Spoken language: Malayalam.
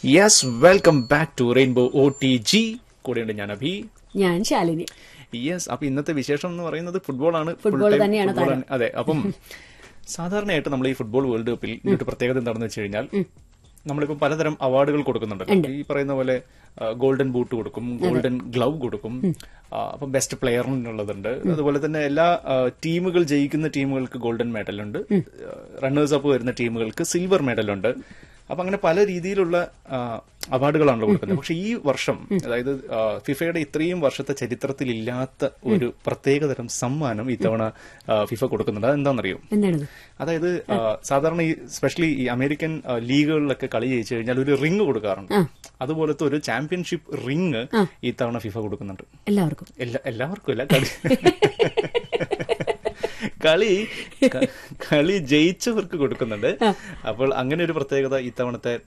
Yes welcome back to rainbow O T G കൂടെയുണ്ട് ഞാൻ അഭി ഞാൻ ശാലിനി യെസ് അപ്പൊ ഇന്നത്തെ വിശേഷം എന്ന് പറയുന്നത് ഫുട്ബോളാണ് Full ഫുട്ബോൾ time തന്നെയാണ് football ആണ്. അതെ അപ്പം സാധാരണയായിട്ട് നമ്മൾ ഈ ഫുട്ബോൾ വേൾഡ് കപ്പിൽ ഒരു പ്രത്യേകത എന്താണെന്ന് വെച്ച് കഴിഞ്ഞാൽ നമ്മളിപ്പോ പലതരം അവാർഡുകൾ കൊടുക്കുന്നുണ്ട് ഈ പറയുന്ന പോലെ ഗോൾഡൻ ബൂട്ട് കൊടുക്കും ഗോൾഡൻ ഗ്ലൗ കൊടുക്കും ആ, അപ്പം ബെസ്റ്റ് പ്ലെയറിനുള്ളതുണ്ട് അതുപോലെ തന്നെ എല്ലാ ആ, ടീമുകൾ ജയിക്കുന്ന ടീമുകൾക്ക് ഗോൾഡൻ മെഡലുണ്ട് റണ്ണേഴ്സ് അപ്പ് വരുന്ന ടീമുകൾക്ക് സിൽവർ മെഡലുണ്ട് അപ്പൊ അങ്ങനെ പല രീതിയിലുള്ള ആ, അവാർഡുകളാണല്ലോ കൊടുക്കുന്നത് പക്ഷെ ഈ വർഷം അതായത് ആ, ഫിഫയുടെ ഇത്രയും വർഷത്തെ ചരിത്രത്തിൽ ഇല്ലാത്ത ഒരു പ്രത്യേകതരം സമ്മാനം ഇത്തവണ ആ, ഫിഫ കൊടുക്കുന്നുണ്ട് അതെന്താണെന്നറിയോ എന്താണത് അതായത് ആ, സാധാരണ ഈ സ്പെഷ്യലി ഈ അമേരിക്കൻ ആ, ലീഗുകളിലൊക്കെ കളി ജയിച്ചു കഴിഞ്ഞാൽ ഒരു റിങ് കൊടുക്കാറുണ്ട് അതുപോലത്തെ ഒരു ചാമ്പ്യൻഷിപ്പ് റിങ് ഇത്തവണ ഫിഫ കൊടുക്കുന്നുണ്ട് എല്ലാവർക്കും എല്ലാ എല്ലാവർക്കും ഇല്ല കളി കളി ക- കളി ജയിച്ചവർക്ക് കൊടുക്കുന്നുണ്ട് അപ്പോൾ അങ്ങനെ ഒരു പ്രത്യേകത ഇത്തവണത്തെ